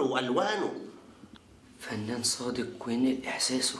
عمره والوانه فنان صادق وينقل احساسه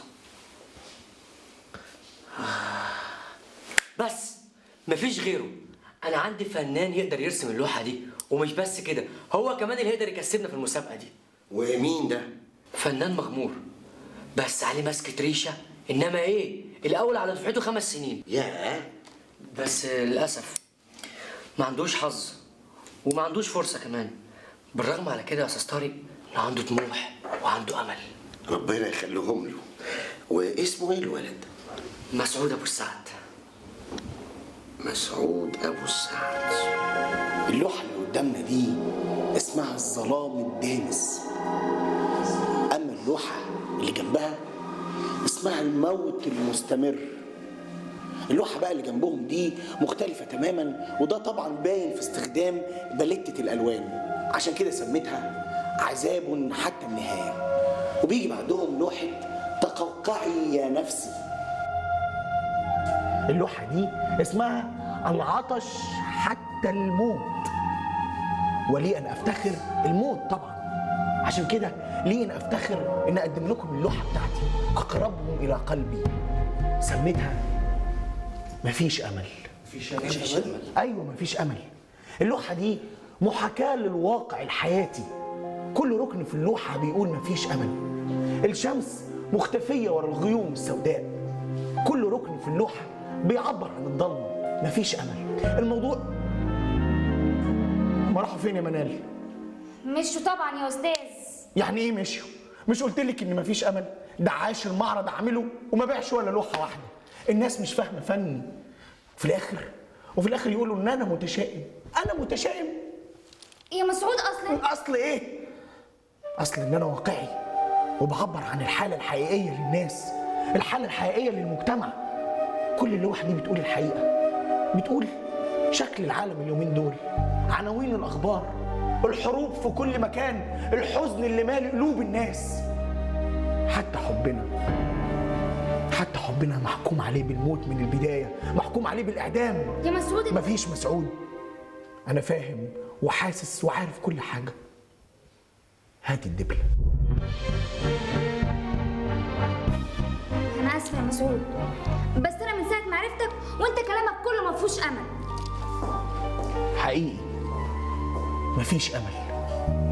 بس مفيش غيره انا عندي فنان يقدر يرسم اللوحه دي ومش بس كده هو كمان اللي يقدر يكسبنا في المسابقه دي ومين ده فنان مغمور بس عليه ماسكة ريشة إنما إيه؟ الأول على دفعته خمس سنين ياه بس للأسف ما عندوش حظ وما عندوش فرصة كمان بالرغم على كده يا أستاذ طارق إنه عنده طموح وعنده أمل ربنا يخليهم له واسمه ايه الولد مسعود أبو السعد مسعود ابو السعد اللوحة اللي قدامنا دي اسمها الظلام الدامس أما اللوحة اللي جنبها اسمها الموت المستمر اللوحة بقى اللي جنبهم دي مختلفة تماما وده طبعا باين في استخدام باليتة الألوان عشان كده سميتها عذاب حتى النهاية وبيجي بعدهم لوحة تقوقعي يا نفسي اللوحة دي اسمها العطش حتى الموت ولي أن أفتخر الموت طبعا عشان كده لي أن أفتخر أن أقدم لكم اللوحة بتاعتي أقربهم إلى قلبي سميتها مفيش أمل مفيش أمل؟ أيوة مفيش أمل اللوحة دي محاكاة للواقع الحياتي كل ركن في اللوحة بيقول مفيش أمل الشمس مختفية ورا الغيوم السوداء كل ركن في اللوحة بيعبر عن الضلمة مفيش أمل الموضوع ما راحوا فين يا منال؟ مشوا طبعا يا استاذ يعني ايه مشيوا؟ مش قلت لك ان مفيش امل؟ ده عاش المعرض عامله وما باعش ولا لوحه واحده. الناس مش فاهمه فني. في الاخر وفي الاخر يقولوا ان انا متشائم. انا متشائم؟ يا مسعود اصلا اصل ايه؟ اصل ان انا واقعي وبعبر عن الحاله الحقيقيه للناس، الحاله الحقيقيه للمجتمع. كل اللوحه دي بتقول الحقيقه. بتقول شكل العالم اليومين دول، عناوين الاخبار، الحروب في كل مكان، الحزن اللي مالي قلوب الناس. حتى حبنا حتى حبنا محكوم عليه بالموت من البدايه، محكوم عليه بالاعدام. يا مسعود انت- مفيش مسعود انا فاهم وحاسس وعارف كل حاجه هات الدبله انا اسفه يا مسعود بس انا من ساعه ما عرفتك وانت كلامك كله ما فيهوش امل حقيقي مفيش امل